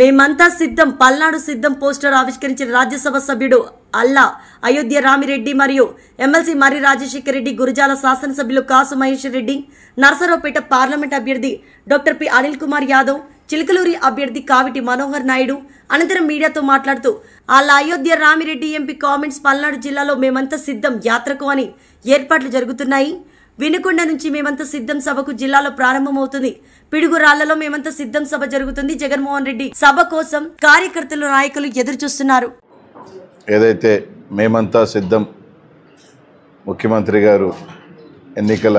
మేమంతా సిద్ధం పల్నాడు సిద్ధం పోస్టర్ ఆవిష్కరించిన రాజ్యసభ సభ్యుడు అల్లా అయోధ్య రామిరెడ్డి మరియు ఎమ్మెల్సీ మర్రి రాజశేఖర రెడ్డి గురుజాల శాసనసభ్యులు కాసు మహేష్ రెడ్డి నరసరావుపేట పార్లమెంట్ అభ్యర్థి డాక్టర్ పి అనిల్ కుమార్ యాదవ్ చిలకలూరి అభ్యర్థి కావిటి మనోహర్ నాయుడు అనంతరం మీడియాతో మాట్లాడుతూ అలా అయోధ్య రామిరెడ్డి ఎంపీ కామెంట్స్ పల్నాడు జిల్లాలో మేమంతా సిద్ధం యాత్రకు అని ఏర్పాట్లు జరుగుతున్నాయి వినుకొండ నుంచి మేమంతా సిద్ధం సభకు జిల్లాలో ప్రారంభమవుతుంది పిడుగురాళ్లలో మేమంతా సిద్ధం సభ జరుగుతుంది జగన్మోహన్ రెడ్డి సభ కోసం కార్యకర్తలు నాయకులు ఎదురు చూస్తున్నారు ఏదైతే మేమంతా సిద్ధం ముఖ్యమంత్రి గారు ఎన్నికల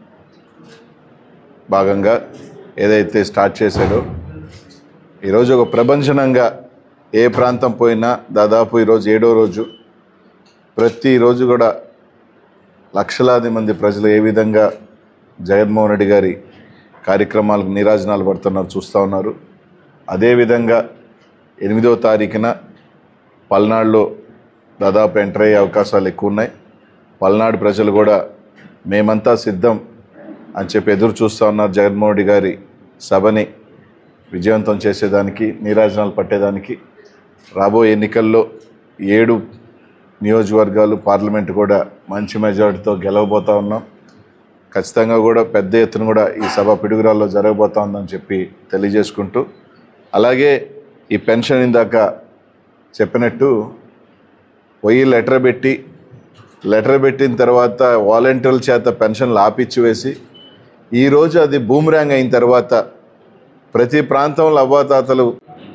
భాగంగా ఏదైతే స్టార్ట్ చేశాడో ఈరోజు ఒక ప్రపంచనంగా ఏ ప్రాంతం పోయినా దాదాపు ఈరోజు ఏడో రోజు ప్రతిరోజు కూడా లక్షలాది మంది ప్రజలు ఏ విధంగా జగన్మోహన్ రెడ్డి గారి కార్యక్రమాలకు నీరాజనాలు పడుతున్నారు చూస్తూ ఉన్నారు అదేవిధంగా ఎనిమిదో తారీఖున పల్నాడులో దాదాపు ఎంటర్ అయ్యే అవకాశాలు ఎక్కువ ఉన్నాయి పల్నాడు ప్రజలు కూడా మేమంతా సిద్ధం అని చెప్పి ఎదురు చూస్తూ ఉన్నారు జగన్మోహన్ రెడ్డి గారి సభని విజయవంతం చేసేదానికి నీరాజనాలు పట్టేదానికి రాబోయే ఎన్నికల్లో ఏడు నియోజకవర్గాలు పార్లమెంట్ కూడా మంచి మెజారిటీతో గెలవబోతా ఉన్నాం ఖచ్చితంగా కూడా పెద్ద ఎత్తున కూడా ఈ సభ పిడుగురాల్లో జరగబోతా ఉందని చెప్పి తెలియజేసుకుంటూ అలాగే ఈ పెన్షన్ ఇందాక చెప్పినట్టు పోయి లెటర్ పెట్టి లెటర్ పెట్టిన తర్వాత వాలంటీర్ల చేత పెన్షన్లు ఆపిచ్చి వేసి ఈరోజు అది బూమ్రాంగ్ అయిన తర్వాత ప్రతి ప్రాంతంలో అవ్వాతాతలు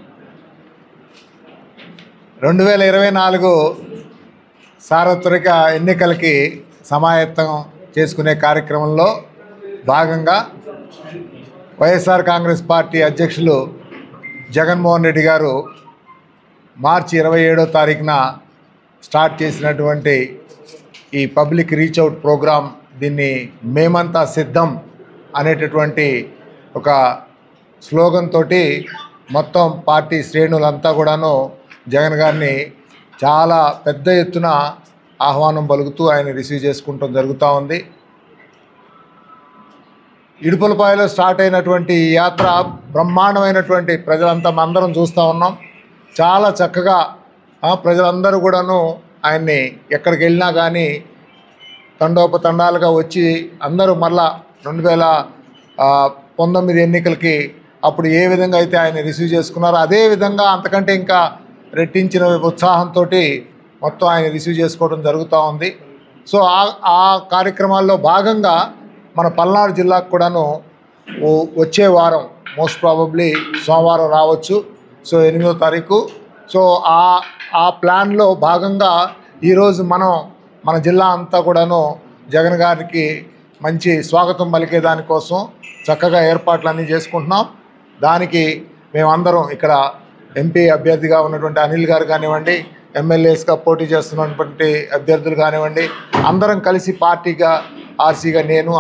రెండు వేల ఇరవై నాలుగు సార్వత్రిక ఎన్నికలకి సమాయత్తం చేసుకునే కార్యక్రమంలో భాగంగా వైఎస్ఆర్ కాంగ్రెస్ పార్టీ అధ్యక్షులు జగన్మోహన్ రెడ్డి గారు మార్చి ఇరవై ఏడో తారీఖున స్టార్ట్ చేసినటువంటి ఈ పబ్లిక్ రీచ్ అవుట్ ప్రోగ్రాం దీన్ని మేమంతా సిద్ధం అనేటటువంటి ఒక స్లోగన్ తోటి మొత్తం పార్టీ శ్రేణులంతా కూడాను జగన్ గారిని చాలా పెద్ద ఎత్తున ఆహ్వానం పలుకుతూ ఆయన రిసీవ్ చేసుకుంటాం జరుగుతూ ఉంది ఇడుపులపాయలో స్టార్ట్ అయినటువంటి ఈ యాత్ర బ్రహ్మాండమైనటువంటి ప్రజలంతా అందరం చూస్తూ ఉన్నాం చాలా చక్కగా ఆ, ప్రజలందరూ కూడాను ఆయన్ని ఎక్కడికి వెళ్ళినా కానీ తండోపతండాలుగా వచ్చి అందరూ మళ్ళా రెండు వేల ఆ, పంతొమ్మిది ఎన్నికలకి అప్పుడు ఏ విధంగా అయితే ఆయన రిసీవ్ చేసుకున్నారో అదే విధంగా అంతకంటే ఇంకా రెట్టించిన ఉత్సాహంతో మొత్తం ఆయన రిసీవ్ చేసుకోవడం జరుగుతూ ఉంది సో ఆ ఆ కార్యక్రమాల్లో భాగంగా మన పల్నాడు జిల్లాకు కూడాను ఓ- వచ్చే వారం మోస్ట్ ప్రాబబ్లీ సోమవారం రావచ్చు సో ఎనిమిదో తారీఖు సో ఆ ఆ ప్లాన్లో భాగంగా ఈరోజు మనం మన జిల్లా అంతా కూడాను జగన్ గారికి మంచి స్వాగతం పలికే దానికోసం చక్కగా ఏర్పాట్లన్నీ చేసుకుంటున్నాం దానికి మేమందరం ఇక్కడ ఎంపీ అభ్యర్థిగా ఉన్నటువంటి అనిల్ గారు కానివ్వండి ఎమ్మెల్యేస్గా పోటీ చేస్తున్నటువంటి అభ్యర్థులు కానివ్వండి అందరం కలిసి పార్టీగా ఆర్సీగా నేను